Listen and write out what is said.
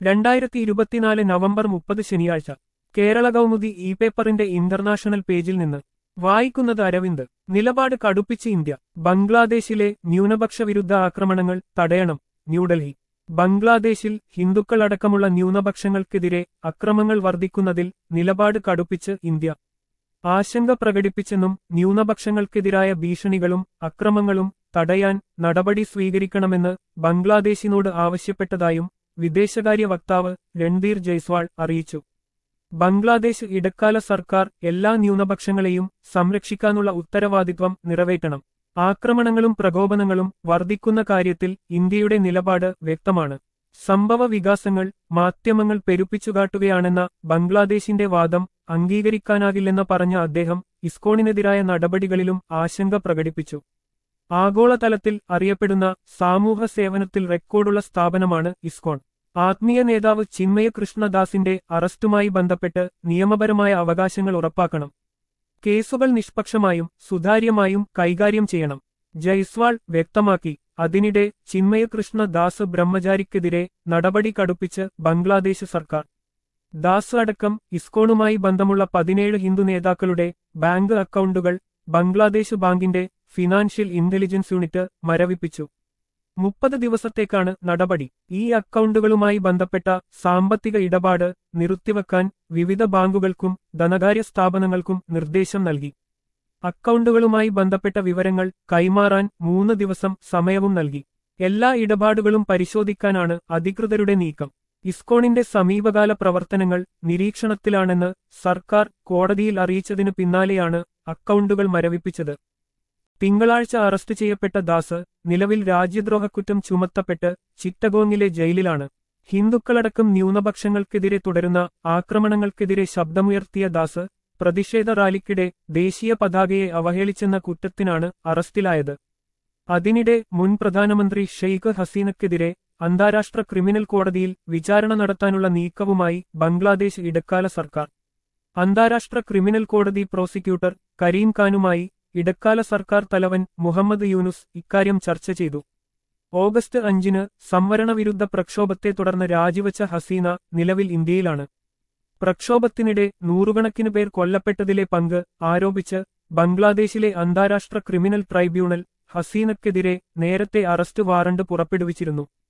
രണ്ടായിരത്തി ഇരുപത്തിനാല് നവംബർ മുപ്പത് ശനിയാഴ്ച കേരള കൗമുദി ഇ പേപ്പറിന്റെ ഇന്റർനാഷണൽ പേജിൽ നിന്ന് വായിക്കുന്നത് അരവിന്ദ് നിലപാട് കടുപ്പിച്ച് ഇന്ത്യ ബംഗ്ലാദേശിലെ ന്യൂനപക്ഷ വിരുദ്ധ ആക്രമണങ്ങൾ തടയണം ന്യൂഡൽഹി ബംഗ്ലാദേശിൽ ഹിന്ദുക്കളടക്കമുള്ള ന്യൂനപക്ഷങ്ങൾക്കെതിരെ അക്രമങ്ങൾ വർദ്ധിക്കുന്നതിൽ നിലപാട് കടുപ്പിച്ച് ഇന്ത്യ ആശങ്ക പ്രകടിപ്പിച്ചെന്നും ന്യൂനപക്ഷങ്ങൾക്കെതിരായ ഭീഷണികളും അക്രമങ്ങളും തടയാൻ നടപടി സ്വീകരിക്കണമെന്ന് ബംഗ്ലാദേശിനോട് ആവശ്യപ്പെട്ടതായും വിദേശകാര്യ വക്താവ് രൺധീർ ജയ്സ്വാൾ അറിയിച്ചു ബംഗ്ലാദേശ് ഇടക്കാല സർക്കാർ എല്ലാ ന്യൂനപക്ഷങ്ങളെയും സംരക്ഷിക്കാനുള്ള ഉത്തരവാദിത്വം നിറവേറ്റണം ആക്രമണങ്ങളും പ്രകോപനങ്ങളും വർദ്ധിക്കുന്ന കാര്യത്തിൽ ഇന്ത്യയുടെ നിലപാട് വ്യക്തമാണ് സംഭവ വികാസങ്ങൾ മാധ്യമങ്ങൾ പെരുപ്പിച്ചുകാട്ടുകയാണെന്ന ബംഗ്ലാദേശിന്റെ വാദം അംഗീകരിക്കാനാകില്ലെന്ന് പറഞ്ഞ അദ്ദേഹം ഇസ്കോണിനെതിരായ നടപടികളിലും ആശങ്ക പ്രകടിപ്പിച്ചു ആഗോളതലത്തിൽ അറിയപ്പെടുന്ന സമൂഹ സേവനത്തിൽ റെക്കോർഡുള്ള സ്ഥാപനമാണ് ഇസ്കോൺ ആത്മീയ നേതാവ് ചിന്മയ കൃഷ്ണദാസിന്റെ അറസ്റ്റുമായി ബന്ധപ്പെട്ട് നിയമപരമായ അവകാശങ്ങൾ ഉറപ്പാക്കണം കേസുകൾ നിഷ്പക്ഷമായും സുതാര്യമായും കൈകാര്യം ചെയ്യണം ജയ്സ്വാൾ വ്യക്തമാക്കി അതിനിടെ ചിന്മയകൃഷ്ണ ദാസ് ബ്രഹ്മചാരിക്കെതിരെ നടപടി കടുപ്പിച്ച് ബംഗ്ലാദേശ് സർക്കാർ ദാസ് അടക്കം ഇസ്കോണുമായി ബന്ധമുള്ള പതിനേഴ് ഹിന്ദു നേതാക്കളുടെ ബാങ്ക് അക്കൗണ്ടുകൾ ബംഗ്ലാദേശ് ബാങ്കിന്റെ ഫിനാൻഷ്യൽ ഇന്റലിജൻസ് യൂണിറ്റ് മരവിപ്പിച്ചു മുപ്പത് ദിവസത്തേക്കാണ് നടപടി ഈ അക്കൗണ്ടുകളുമായി ബന്ധപ്പെട്ട സാമ്പത്തിക ഇടപാട് നിർത്തിവെക്കാൻ വിവിധ ബാങ്കുകൾക്കും ധനകാര്യ സ്ഥാപനങ്ങൾക്കും നിർദ്ദേശം നൽകി അക്കൗണ്ടുകളുമായി ബന്ധപ്പെട്ട വിവരങ്ങൾ കൈമാറാൻ മൂന്ന് ദിവസം സമയവും നൽകി എല്ലാ ഇടപാടുകളും പരിശോധിക്കാനാണ് അധികൃതരുടെ നീക്കം ഇസ്കോണിന്റെ സമീപകാല പ്രവർത്തനങ്ങൾ നിരീക്ഷണത്തിലാണെന്ന് സർക്കാർ കോടതിയിൽ അറിയിച്ചതിനു പിന്നാലെയാണ് അക്കൗണ്ടുകൾ മരവിപ്പിച്ചത് തിങ്കളാഴ്ച അറസ്റ്റ് ചെയ്യപ്പെട്ട ദാസ് നിലവിൽ രാജ്യദ്രോഹക്കുറ്റം ചുമത്തപ്പെട്ട് ചിറ്റഗോങ്ങിലെ ജയിലിലാണ് ഹിന്ദുക്കളടക്കം ന്യൂനപക്ഷങ്ങൾക്കെതിരെ തുടരുന്ന ആക്രമണങ്ങൾക്കെതിരെ ശബ്ദമുയർത്തിയ ദാസ് പ്രതിഷേധ റാലിക്കിടെ ദേശീയ പതാകയെ അവഹേളിച്ചെന്ന കുറ്റത്തിനാണ് അറസ്റ്റിലായത് അതിനിടെ മുൻ പ്രധാനമന്ത്രി ഷെയ്ഖ് ഹസീനക്കെതിരെ അന്താരാഷ്ട്ര ക്രിമിനൽ കോടതിയിൽ വിചാരണ നടത്താനുള്ള നീക്കവുമായി ബംഗ്ലാദേശ് ഇടക്കാല സർക്കാർ അന്താരാഷ്ട്ര ക്രിമിനൽ കോടതി പ്രോസിക്യൂട്ടർ കരീം ഖാനുമായി ഇടക്കാല സർക്കാർ തലവൻ മുഹമ്മദ് യൂനുസ് ഇക്കാര്യം ചർച്ച ചെയ്തു ഓഗസ്റ്റ് അഞ്ചിന് സംവരണ വിരുദ്ധ പ്രക്ഷോഭത്തെ തുടർന്ന് രാജിവച്ച ഹസീന നിലവിൽ ഇന്ത്യയിലാണ് പ്രക്ഷോഭത്തിനിടെ നൂറുകണക്കിന് പേർ കൊല്ലപ്പെട്ടതിലെ പങ്ക് ആരോപിച്ച് ബംഗ്ലാദേശിലെ അന്താരാഷ്ട്ര ക്രിമിനൽ ട്രൈബ്യൂണൽ ഹസീനക്കെതിരെ നേരത്തെ അറസ്റ്റ് വാറണ്ട് പുറപ്പെടുവിച്ചിരുന്നു